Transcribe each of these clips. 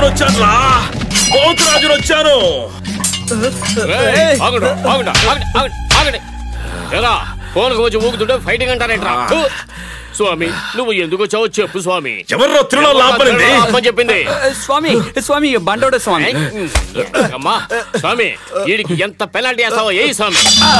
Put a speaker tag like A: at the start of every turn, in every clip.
A: పోతురాజును వచ్చాను రా పోతురాజును వచ్చాను
B: ఏయ్, ఆగండి, ఆగండి, ఆగండి, ఆగండి, ఆగండి. ఎరా ఫోన్కి వచ్చి ఊగుతుంటే ఫైటింగ్ అంటారేంట్రా హు. స్వామి నువ్వు ఎందుకు వచ్చావో చెప్పు స్వామి
A: ఎవర్రో తిరునాళ్ళు ఆపనండి
B: ఆపమని చెప్పింది
C: స్వామి స్వామి బండోడ స్వామి
B: అమ్మా స్వామి వీడికి ఎంత పెనాల్టీ వేస్తావో ఏ స్వామి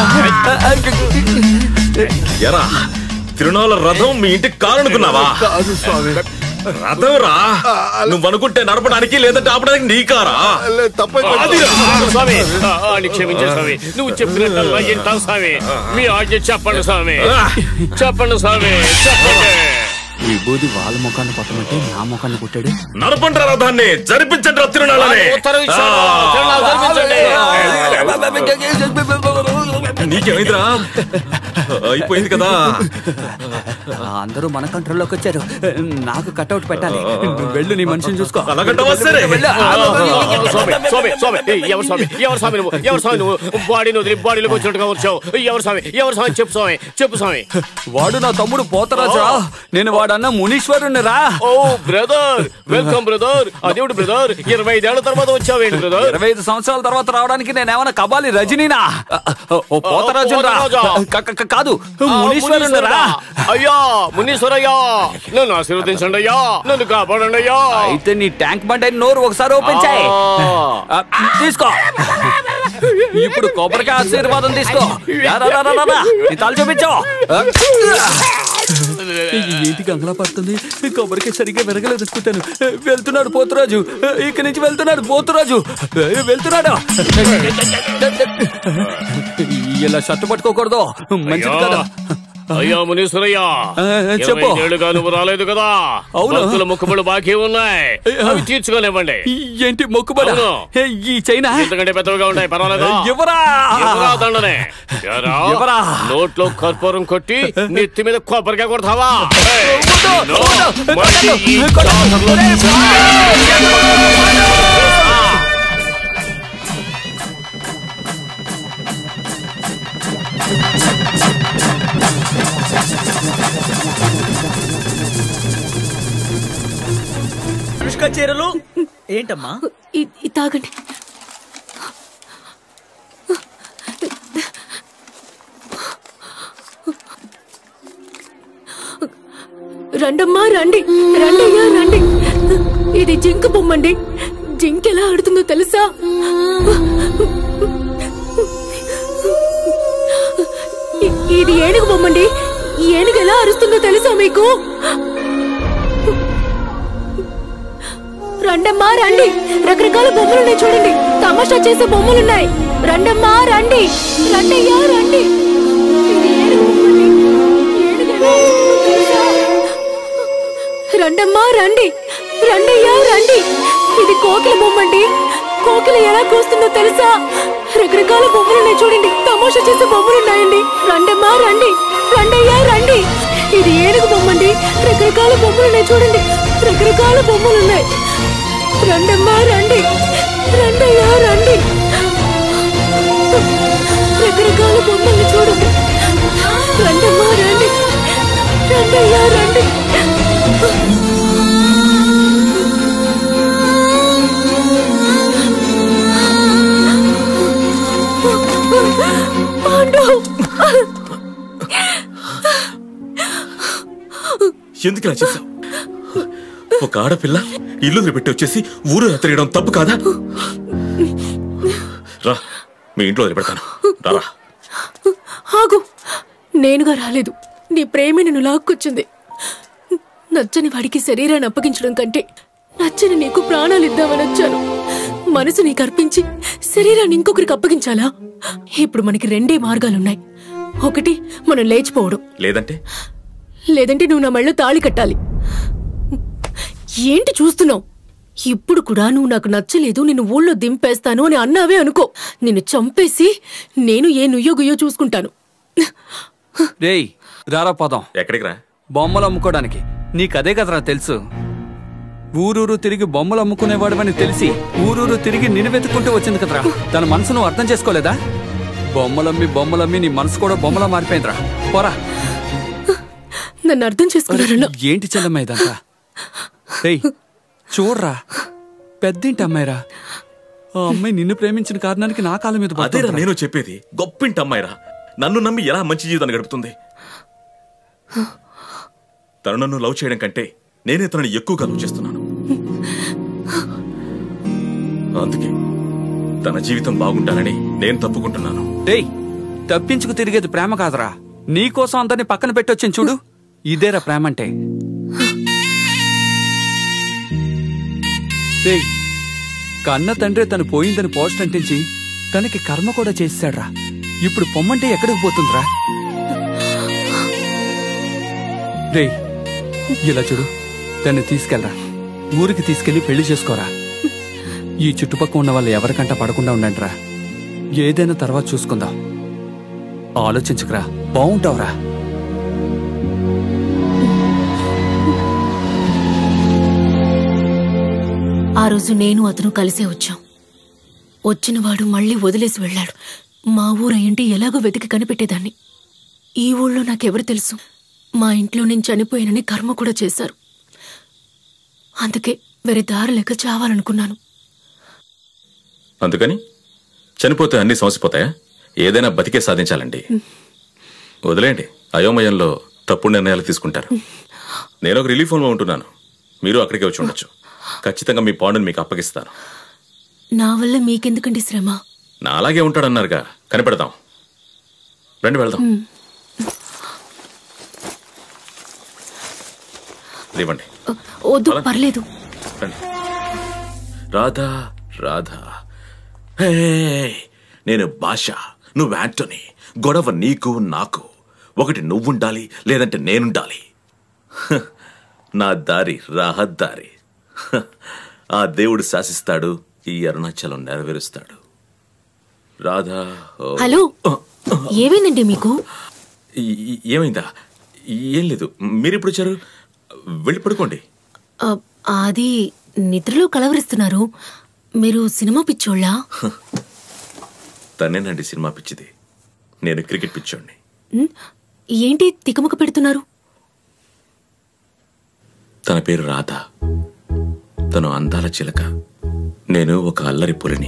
A: ఎరా తిరునాళ్ళ రథం మీ ఇంటికి కారనుకున్నావా
D: కాదు స్వామి
A: రథం రా నువ్వు అనుకుంటే నడపడానికి లేదంటే ఆపడానికి నీ కారా
D: లేదు, తప్పైపోయింది.
A: అదిరా.
B: స్వామి ఆ, ఆడిని క్షమించే స్వామి నువ్వు చెప్పినట్టల్లా వింటాం స్వామి మీ ఆజ్ఞ చెప్పండి స్వామి చెప్పండి స్వామి చెప్పండి
C: విభూది వాళ్ళ ముఖాన్ని కొట్టమంటే నా ముఖాన్ని కొట్టాడు
A: నడపండి రా రథాన్ని జరిపించండి రా తిరునాళ్ళని
B: ఉత్తరం ఇచ్చాను తిరునాళ్ళు జరిపించండి
A: నీకేమైందిరా అయిపోయింది కదా
C: అందరూ మన కంట్రోల్లోకి వచ్చారు నాకు కట్అవుట్ పెట్టాలి నువ్వు వెళ్ళు నీ మనిషిని చూసుకో
A: అలాగంటావా సరే
C: వెళ్ళు.
B: స్వామి స్వామి స్వామి ఏయ్, ఎవరు స్వామి ఎవరు స్వామి నువ్వు ఎవరు స్వామి నువ్వు బాడీని వదిలి బాడీలోకి వచ్చినట్టుగా వచ్చావు ఎవరు స్వామి ఎవరు స్వామి చెప్పు స్వామి చెప్పు స్వామి
C: వాడు నా తమ్ముడు పోతరాజురా నేను వాడన్న మునీశ్వరుని రా
B: ఓ బ్రదర్ వెల్కమ్ బ్రదర్ అదేమిటి బ్రదర్ ఇరవై ఐదేళ్ల తర్వాత వచ్చావేంటి బ్రదర్
C: ఇరవై ఐదు సంవత్సరాల తర్వాత రావడానికి నేనేమన్నా కబాలి రజనీనా ఓ పోతరాజు రా
B: పోతరాజా.
C: కాదు మునీశ్వరుని రా
B: అయ్యా మునీశ్వరయ్యా నన్ను ఆశీర్వదించండి అయ్యా నన్ను కాపాడండి అయ్యా
C: అయితే నీ ట్యాంక్ బండ్ అయిన నోరు ఒకసారి ఓపెన్ చేయి
B: ఆ.
C: ఆ, తీసుకో ఇప్పుడు కొబ్బరికాయ ఆశీర్వాదం తీసుకో రా, రా, రా, రా, రా, రా. నీ తల చూపించు ఏంటి గంగలా పడుతుంది కొబ్బరికాయ సరిగ్గా విరగలేదు అనుకుంటాను వెళ్తున్నాడు పోతురాజు ఇక్కడి నుంచి వెళ్తున్నాడు పోతురాజు వెళ్తున్నాడు ఇలా షర్టు పట్టుకోకూడదు మంచిది కదా
B: అయ్యా మునీశ్వరయ్యా
C: ఆ, చెప్పు.
B: ఏళ్ళుగా నువ్వు రాలేదు కదా
C: అవును.
B: భక్తుల ముక్కుబడి బాకీ ఉన్నాయి అవి తీర్చుకోనివ్వండి
C: ఏంటి మొక్కుబడ
B: అవును.
C: ఈ చైనా
B: ఇంతకంటే పెద్దవిగా ఉన్నాయి పర్వాలేదా
C: ఎవరా
B: ఎవరా దండనే ఎరా?
C: ఎవరా?
B: నోట్లో కర్పూరం కొట్టి నెత్తి మీద కొబ్బరికాయ కొడతావా ఏయ్,
C: వద్దు,
B: నో,
C: వద్దు,
B: మళ్ళీ
C: కొట్టకు,
B: ఈ
C: కొట్టకు.
B: జాతరలో
E: అనుష్క చీరలు ఏంటమ్మా
F: ఇ- ఇది తాగండి రండమ్మా రండి రండయ్యా రండి ఇది జింక బొమ్మండి జింక ఎలా ఆడుతుందో తెలుసా ఇ- ఇది ఏనుగు బొమ్మండి ఈ ఏనుగు ఎలా అరుస్తుందో తెలుసా మీకు రండమ్మా రండి రకరకాల బొమ్మలున్నాయి చూడండి తమాషా చేసే బొమ్మలున్నాయి రండమ్మా రండి రండయ్యా రండి ఇది ఏనుగు బొమ్మండి. ఏనుగు ఎలా అరుస్తుందో తెలుసా? రండమ్మా రండి రండయ్యా రండి ఇది కోకిల బొమ్మండి కోకిల ఎలా కూస్తుందో తెలుసా రకరకాల బొమ్మలున్నాయి చూడండి తమాషా చేసే బొమ్మలున్నాయండి రండమ్మా రండి రండయ్యా రండి ఇది ఏనుగు బొమ్మండి రకరకాల బొమ్మలున్నాయి చూడండి రకరకాల బొమ్మలున్నాయి రండమ్మా రండి రండయ్యా రండి రకరకాల బొమ్మల్ని చూడండి రండమ్మా రండి రండయ్యా రండి పాండు
A: ఎందుకు ఇలా చేశావు ఒక ఆడపిల్ల ఇల్లు వదిలిపెట్టి వచ్చేసి ఊరు తిరగడం తప్పు కాదా రా మీ ఇంట్లో వదిలిపెడతాను రారా
F: ఆగు నేనుగా రాలేదు నీ ప్రేమ నిన్ను లాక్కొచ్చింది నచ్చని వాడికి శరీరాన్ని అప్పగించడం కంటే నచ్చని నీకు ప్రాణాలు ఇద్దామని వచ్చాను మనసు నీకు అర్పించి శరీరాన్ని ఇంకొకరికి అప్పగించాలా ఇప్పుడు మనకి రెండే మార్గాలున్నాయి ఒకటి మనం లేచిపోవడం
A: లేదంటే
F: లేదంటే నువ్వు నా మెళ్ళో తాళి కట్టాలి ఏంటి చూస్తున్నావు ఇప్పుడు కూడా నువ్వు నాకు నచ్చలేదు నిన్ను ఊళ్ళో దింపేస్తాను అని అన్నావే అనుకో నిన్ను చంపేసి నేను ఏ నుయ్యో గుయ్యో చూసుకుంటాను
C: రేయ్ రారా పోదాం
A: ఎక్కడికి రా
C: బొమ్మలు అమ్ముకోవడానికి నీకదే కదరా తెలుసు ఊరూరు తిరిగి బొమ్మలు అమ్ముకునేవాడవని తెలిసి ఊరూరు తిరిగి నిన్ను వెతుక్కుంటూ వచ్చింది కదరా తన మనసును అర్థం చేసుకోలేదా బొమ్మలమ్మి బొమ్మలమ్మి నీ మనసు కూడా బొమ్మలా మారిపోయిందిరా పోరా
F: నన్ను అర్థం చేసుకున్నారన్న
C: ఏంటి చెల్లమ్మ ఇదంతా రేయ్ చూడరా పెద్దింటి అమ్మాయిరా ఆ అమ్మాయి నిన్ను ప్రేమించిన కారణానికి నా కాళ్ళ మీద
A: అదేరా
C: పడుతోందిరా.
A: నేను చెప్పేది గొప్పింటి అమ్మాయిరా నన్ను నమ్మి ఎలా మంచి జీవితాన్ని గడుపుతుంది తను నన్ను లవ్ చేయడం కంటే నేనే తనని ఎక్కువగా లవ్ చేస్తున్నాను అందుకే తన జీవితం బాగుండాలని నేను తప్పుకుంటున్నాను
C: డేయ్ తప్పించుకు తిరిగేది ప్రేమ కాదురా నీకోసం అందరిని పక్కన పెట్టొచ్చాను చూడు ఇదేరా ప్రేమ అంటే డేయ్ కన్న తండ్రి తను పోయిందని పోస్ట్ అంటించి తనకి కర్మ కూడా చేశాడ్రా ఇప్పుడు పొమ్మంటే ఎక్కడికి పోతుందిరా రేయ్ ఇలా చూడు తన్ని తీసుకెళ్ళరా ఊరికి తీసుకెళ్లి పెళ్లి చేసుకోరా ఈ చుట్టుపక్కల ఉన్న వాళ్ళు ఎవరికంట పడకుండా ఉండండిరా ఏదైనా తర్వాత చూసుకుందాం ఆలోచించుకురా బాగుంటావురా
F: ఆ రోజు నేను అతను కలిసే వచ్చాం వచ్చినవాడు మళ్ళీ వదిలేసి వెళ్ళాడు మా ఊరు ఏంటి ఎలాగో వెతికి కనిపెట్టేదాన్ని ఈ ఊళ్ళో నాకెవరు తెలుసు మా ఇంట్లో నేను చనిపోయానని కర్మ కూడా చేశారు అందుకే వేరే దారి లేక చావాలనుకున్నాను
A: అందుకని చనిపోతే అన్ని సమసిపోతాయా ఏదైనా బతికే సాధించాలండి వదిలేండి అయోమయంలో తప్పుడు నిర్ణయాలు తీసుకుంటారు నేను ఒక రిలీఫ్ హోమ్లో ఉంటున్నాను మీరు అక్కడికే వచ్చి ఉండొచ్చు ఖచ్చితంగా మీ పాండుని మీకు అప్పగిస్తాను
F: నా వల్ల మీకెందుకండి శ్రమ
A: నా అలాగే ఉంటాడన్నారుగా కనిపెడదాం రండి వెళ్దాం లేవండి
F: అ, వద్దు పర్లేదు
A: రండి రాధా రాధా హే నేను భాష నువ్వు యాంటోనీ గొడవ నీకు నాకు ఒకటి నువ్వుండాలి లేదంటే నేనుండాలి హ, నా దారి రహదారి హ, ఆ దేవుడు శాసిస్తాడు ఈ అరుణాచలం నెరవేరుస్తాడు రాధా ఓ.
F: హలో ఏమైందండి మీకు
A: ఈ- ఈ- ఏమైందా ఏం లేదు మీరెప్పుడు వచ్చారు వెళ్ళి పడుకోండి
F: అ, అది నిద్రలో కలవరిస్తున్నారు మీరు సినిమా పిచ్చోళ్ళా
A: తనేనండి సినిమా పిచ్చిది నేను క్రికెట్ పిచ్చోడిని
F: ఉమ్, ఏంటి తికమక పెడుతున్నారు
A: తన పేరు రాధ తను అందాల చిలక నేను ఒక అల్లరి పులిని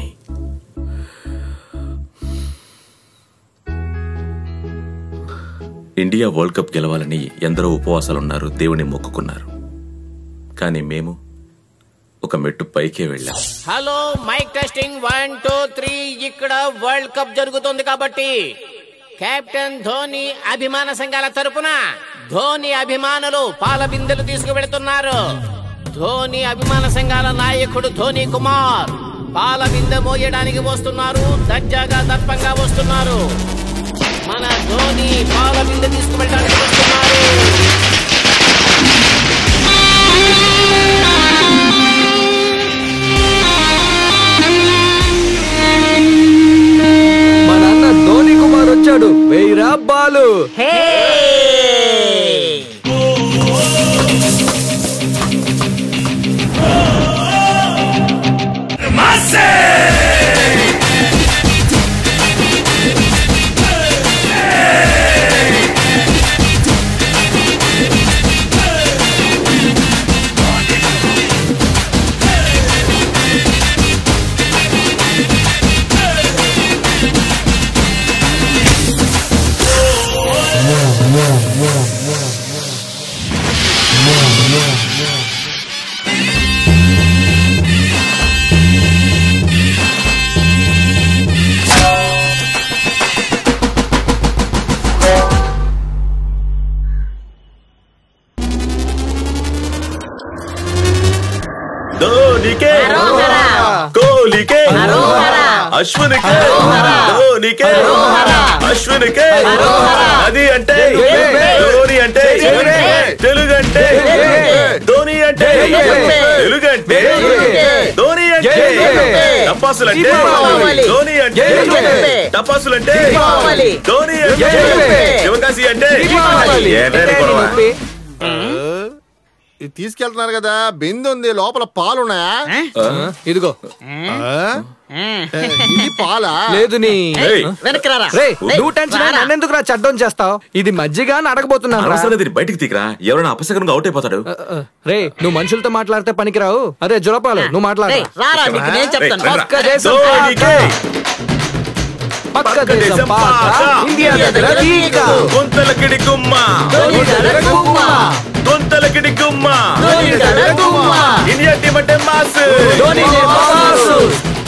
A: ఇండియా వరల్డ్ కప్ గెలవాలని ఎందరో ఉపవాసాలున్నారు దేవుని మొక్కుకున్నారు కానీ మేము ఒక మెట్టు పైకే వెళ్ళాం
B: hello mike testing one two three ఇక్కడ వరల్డ్ కప్ జరుగుతుంది కాబట్టి కెప్టెన్ ధోని అభిమాన సంఘాల తరపున ధోని అభిమానులు పాల బిందెలు తీసుకువెడుతున్నారు ధోని అభిమాన సంఘాల నాయకుడు ధోని కుమార్ పాల బిందె మోయడానికి వస్తున్నారు దర్జాగా దర్పంగా వస్తున్నారు మన ధోని పాల బిందె తీసుకువెళ్ళడానికి వస్తున్నారు
C: మా నాన్న ధోని కుమార్ వచ్చాడు వెయ్యిరా బాలు
A: ధోనికే కోహ్లీకే అశ్వినికే ధోనికే అశ్వినికే అది అంటే ధోని అంటే తెలుగు అంటే ధోని అంటే తెలుగు అంటే ధోని అంటే టపాసులు అంటే ధోని అంటే టపాసులు అంటే ధోని అంటే శివకాశి అంటే ఏంటండి గొడవ?
D: ఇది తీసుకెళ్తున్నారు కదా బిందె ఉంది లోపల పాలు ఉన్నాయా
G: ఇదిగో
D: ఆ? ఏ, ఇది పాలా
G: లేదు నీ
A: ఏయ్,
E: వెనక్కి రారా
G: రే నువ్వు టెన్షన్ అయ్యి నన్నెందుకు రా చడ్డం చేస్తావు ఇది మజ్జిగ అని అడగబోతున్నాను రా
A: అనవసరంగా దీన్ని బయటికి తీకరా ఎవరైనా అపశకరంగా అవుట్ అయిపోతాడు
G: రే నువ్వు మనుషులతో మాట్లాడితే పనికిరావు అదే జులపాలు నువ్వు మాట్లాడు
E: రేయ్, రారా నీకు నేను చెప్తాను
A: రేయ్, రండ్రా.
G: పక్క దేశం
A: ధోనికి.
G: పక్క దేశం పాక ఇండియా దగ్గర గీక.
A: గుంతలకిడి గుమ్మ
G: ధోని దగ్గర గుమ్మ.
A: గుంతలకిడి గుమ్మ
G: ధోని దగ్గర గుమ్మ.
A: ఇండియా టీమ్ అంటే మాస్
G: ధోని నే బాసు.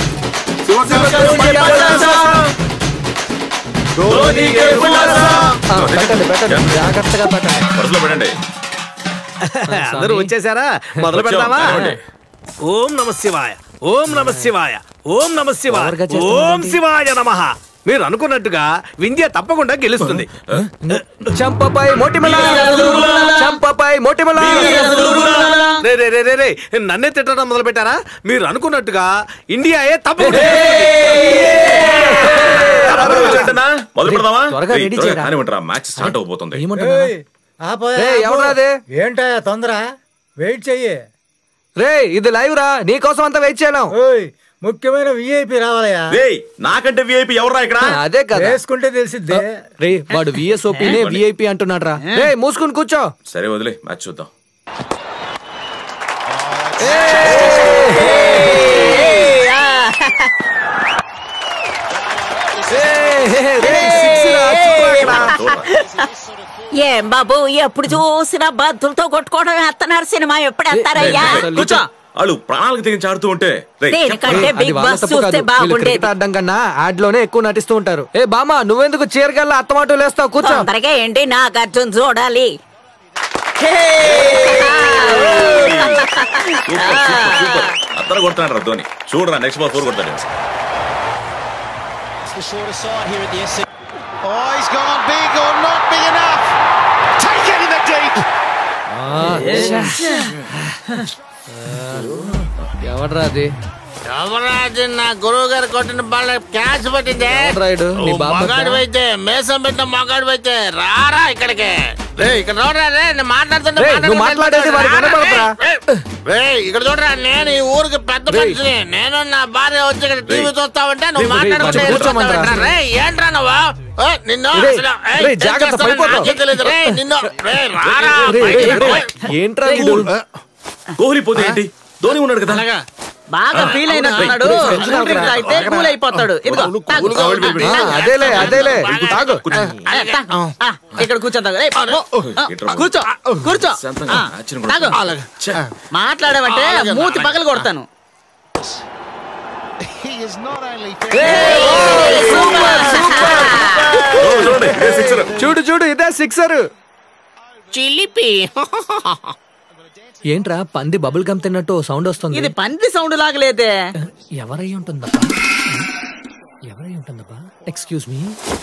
A: ధోనికి ఉల్లాస.
G: ఆ, పెట్టండి పెట్టండి జాగ్రత్తగా పెట్టండి
A: వరుసలో పెట్టండి
E: అందరూ వచ్చేసారా మొదలు పెడదామా
A: కానివ్వండి.
E: ఓం నమ శివాయ ఓం నమ శివాయ ఓం నమ శివాయ
G: ఎవరుగా చేస్తున్నారు
E: ఓం శివాయ నమ మీరు అనుకున్నట్టుగా వింధ్య తప్పకుండా గెలుస్తుంది
G: చంపపై మొటిమల చంపపై మొటిమల
E: రే రే రే రే రే నన్నే తిట్టడం మొదలు పెట్టారా మీరు అనుకున్నట్టుగా ఇండియాయే తప్పకుండా
A: అందరూ వచ్చేయంటనా? మొదలు పెడదామా
G: త్వరగా
A: ఏయ్,
G: రెడీ
A: త్వరగా
G: చేయరా.
A: కానివ్వండిరా, మ్యాచ్ స్టార్ట్ అవబోతుంది
G: ఏమంటున్నా రేయ్, ఎవడ్రా అది?
H: ఏంటయ్యా తొందర వెయిట్ చెయ్యి
G: రే ఇది లైవ్ రా నీ కోసం అంతా వెయిట్ చేయలేం
H: ఓయ్ ముఖ్యమైన విఐపి రావాలయ్యా
A: రేయ్ నాకంటే విఐపి ఎవరా ఇక్కడ
G: అదే కదా
H: వేసుకుంటే తెలిసిద్దే
G: రే వాడు విఎస్ఓపీనే విఐపి అంటున్నాడు రా రే మూసుకుని కూర్చో
A: సరే వదిలే మ్యాచ్ చూద్దాం
G: ఏయ్, హే, హే, రే, six రా, చూడరా అక్కడ.
A: చూడరా.
I: ఏం బాబు ఎప్పుడు చూసినా బద్దులతో కొట్టుకోవడం వేస్తున్నారు సినిమా ఎప్పుడు వేస్తారయ్యా
E: కూర్చో
A: వాళ్ళు ప్రాణాలకు తెగించి ఆడుతూ ఉంటే రేయ్,
I: దేనికంటే
G: అది
I: బిగ్
G: వాళ్ళ
I: బాస్
G: తప్పు
I: చూస్తే
G: కాదు. వీళ్ళు
I: బాగుండేది
G: క్రికెట్ ఆడడం కన్నా యాడ్ లోనే ఎక్కువ నటిస్తూ ఉంటారు ఏ బామ్మ నువ్వెందుకు చీరగల్లా అత్తమాటలు వేస్తావు కూర్చో
I: తొందరగా ఏంటి నాగార్జున చూడాలి
A: సూపర్ సూపర్ సూపర్ అత్తర కొడుతున్నాడు రా ధోని చూడరా నెక్స్ట్ బాల్ ఫోర్ కొడతాడు
G: ఎవడ్రా అది
B: ఎవరాజు నా గురువు గారు కొట్టిన బాల్ క్యాచ్ పట్టిందే
G: ఎవడ్రా ఈడు? నీ బామ్మ
B: మగాడు అయితే మేసం పెట్టిన మగాడు అయితే రారా ఇక్కడికి రే ఇక్కడ చూడరా రే నేను మాట్లాడుతుంటే
G: రేయ్, నువ్వు మాట్లాడేది వాడికి వినపడదురా?
B: రే ఇక్కడ చూడరా నేను ఈ ఊరికి పెద్ద మనిషిని నేను నా భార్య వచ్చి ఇక్కడ టీవీ చూస్తా ఉంటే నువ్వు
G: రేయ్, రేయ్,
B: మాట్లాడుకుంటే
G: కొంచెం కూర్చోమంటారా?
B: వెళ్ళిపోతావు రే ఏంట్రా నువ్వు ఏ, నిన్ను
G: రేయ్,
B: అసలు, ఏయ్,
G: రేయ్,
B: ఏం
G: జాగ్రత్త,
B: చేస్తానో
G: పడిపోతావు.
B: నాకే తెలీదు. రేయ్, నిన్ను రే రారా
G: రేయ్, రేయ్,
B: బయటికి
G: రేయ్,
B: రా.
G: ఏంట్రా వీడు?
A: కోహ్లీ పోతే ఏంటి ధోని ఉన్నాడు కదా
E: బాగా ఫీల్ అయినట్టున్నాడు కూల్ డ్రింక్ తాగితే కూల్ అయిపోతాడు ఇదిగో తాగు.
A: కూల్గా వెళ్ళి, వెళ్ళి,
G: ఆ,
A: వెళ్ళి.
G: అదేలే అదేలే తాగు
E: ఆ, తా. ఆ, ఇక్కడ కూర్చోద్దాం ఏయ్, పో. ఆ,
A: ఏంట్రా?
E: కూర్చో కూర్చో
A: శాంతంగా
E: ఆ,
A: మ్యాచ్ని కూడా
E: తాగు.
A: అలాగే. ఛే.
E: మాట్లాడావంటే మూతి పగలు కొడతాను
A: చూడండి, చూడండి ఇదే సిక్సర్
G: చూడు చూడు ఇదే సిక్సర్
B: చిలిపి
G: ఏంట్రా పంది బబుల్ గమ్ తిన్నట్టు సౌండ్ వస్తుంది
E: ఇది పంది సౌండ్ లాగలేదే
G: ఎవరై ఉంటుందబ్బా ఎవరై ఉంటుందబ్బా ఎక్స్క్యూజ్ మీ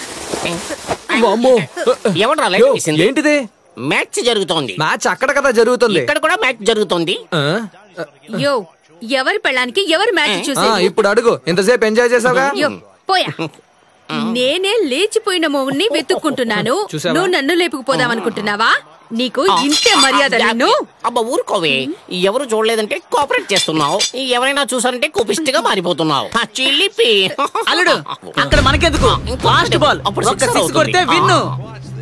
B: ఎవడ్రా లైట్ తీసింది?
G: ఏంటిది
B: మ్యాచ్ జరుగుతోంది
G: మ్యాచ్ అక్కడ కదా జరుగుతుంది
B: ఇక్కడ కూడా మ్యాచ్ జరుగుతోంది
G: ఆ?
F: యో ఎవరి పెళ్ళానికి ఎవరు మ్యాచ్
G: ఆ,
F: చూసే
G: ఇప్పుడు అడుగు ఇంతసేపు ఎంజాయ్ చేసావుగా
F: యో పోయా నేనే లేచిపోయిన మొగుణ్ణి వెతుక్కుంటున్నాను
G: చూసావా?
F: నువ్వు నన్ను లేపుకుపోదాం అనుకుంటున్నావా నీకు ఇంతే మర్యాద నిన్ను
B: అబ్బా ఊరుకోవే ఎవరు చూడలేదంటే కోఆపరేట్ చేస్తున్నావు ఎవరైనా చూసారంటే కోపిస్ట్ గా మారిపోతున్నావు ఆ చిలిపి
E: అల్లుడు అక్కడ మనకెందుకు లాస్ట్ బాల్
B: అప్పుడు
E: ఒక్క
B: six
E: సిక్స్
B: అవుతుంది.
E: కొడితే విన్ను